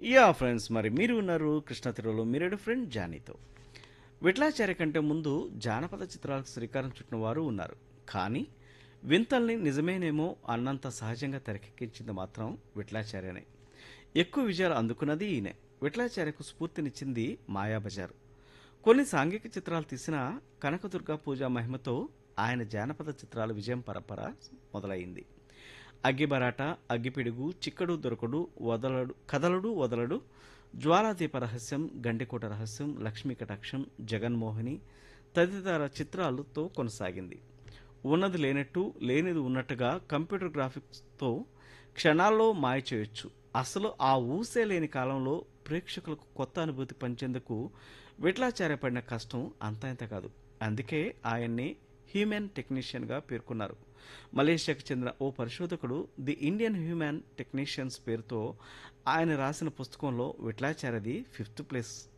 yeah friends మరి మీరు ఉన్నారు కృష్ణ తిరులో మీరేడు ఫ్రెండ్ జానీతో విఠలాచార్య కంటే ముందు జానపద చిత్రాలకు శ్రీకారం చుట్టిన వారు ఉన్నారు కానీ వింతల్ని నిజమేనేమో అన్నంత సహజంగా తెరకెక్కించింది మాత్రం విఠలాచార్యనే ఎక్కువ విజయాలు అందుకున్నది ఈయనే విఠలాచార్యకు స్ఫూర్తినిచ్చింది మాయాబజారు కొన్ని సాంఘిక చిత్రాలు తీసిన కనకదుర్గ పూజా మహిమతో ఆయన జానపద చిత్రాల విజయం పరంపర మొదలైంది అగ్గిబరాట అగ్గిపిడుగు చిక్కడు దొరకడు వదలడు కదలడు వదలడు జ్వాలాదీప రహస్యం గండికోట రహస్యం లక్ష్మీ కటాక్షం జగన్మోహిని తదితర చిత్రాలతో కొనసాగింది ఉన్నది లేనట్టు లేనిది ఉన్నట్టుగా కంప్యూటర్ గ్రాఫిక్స్తో క్షణాల్లో మాయ చేయొచ్చు అసలు ఆ ఊసే లేని కాలంలో ప్రేక్షకులకు కొత్త అనుభూతి పంచేందుకు విఠలాచార్య పడిన కష్టం అంతా ఇంత కాదు అందుకే ఆయన్ని హ్యూమన్ టెక్నీషియన్గా పేర్కొన్నారు మలేషియాకు చెందిన ఓ పరిశోధకుడు ది ఇండియన్ హ్యూమన్ టెక్నీషియన్స్ పేరుతో ఆయన రాసిన పుస్తకంలో విఠలాచార్యది ఫిఫ్త్ ప్లేస్